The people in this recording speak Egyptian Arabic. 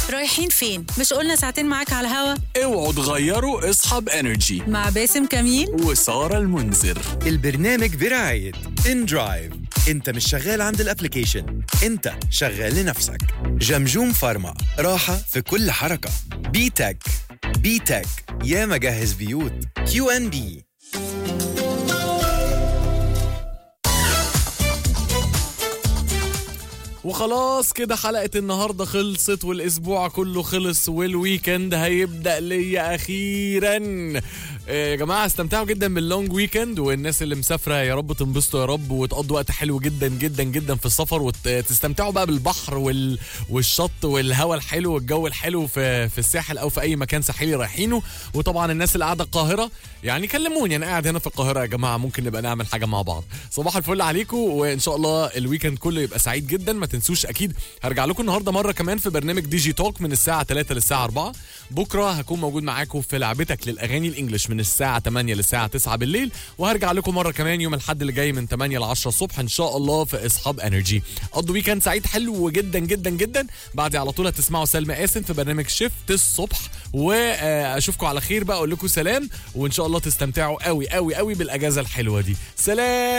رايحين فين؟ مش قلنا ساعتين معاك على الهوا اوعوا تغيروا اصحاب انرجي مع باسم كميل وسارة المنذر البرنامج برعاية ان درايف انت مش شغال عند الابليكيشن انت شغال لنفسك جمجوم فارما راحة في كل حركة بي تك بي تك يا مجهز بيوت كيو ان بي وخلاص كده حلقة النهاردة خلصت والأسبوع كله خلص والويكند هيبدأ ليا أخيرا آه، يا جماعة استمتعوا جدا باللونج ويكند والناس اللي مسافرة يا رب تنبسطوا يا رب وتقضوا وقت حلو جدا جدا جدا في السفر وتستمتعوا بقى بالبحر وال... والشط والهواء الحلو والجو الحلو في في الساحل أو في أي مكان ساحلي رايحينه وطبعا الناس اللي قاعدة القاهرة يعني كلموني أنا قاعد هنا في القاهرة يا جماعة ممكن نبقى نعمل حاجة مع بعض صباح الفل عليكم وإن شاء الله الويكند كله يبقى سعيد جدا ما تنسوش اكيد هرجع لكم النهارده مره كمان في برنامج دي جي توك من الساعه 3 للساعه 4 بكره هكون موجود معاكم في لعبتك للاغاني الانجليش من الساعه 8 للساعه 9 بالليل وهرجع لكم مره كمان يوم الاحد اللي جاي من 8 ل 10 الصبح ان شاء الله في اصحاب انرجي قضوا ويكند سعيد حلو جدا جدا جدا بعد على طول هتسمعوا سلمى قاسم في برنامج شيفت الصبح واشوفكم على خير بقى اقول لكم سلام وان شاء الله تستمتعوا قوي قوي قوي بالاجازه الحلوه دي سلام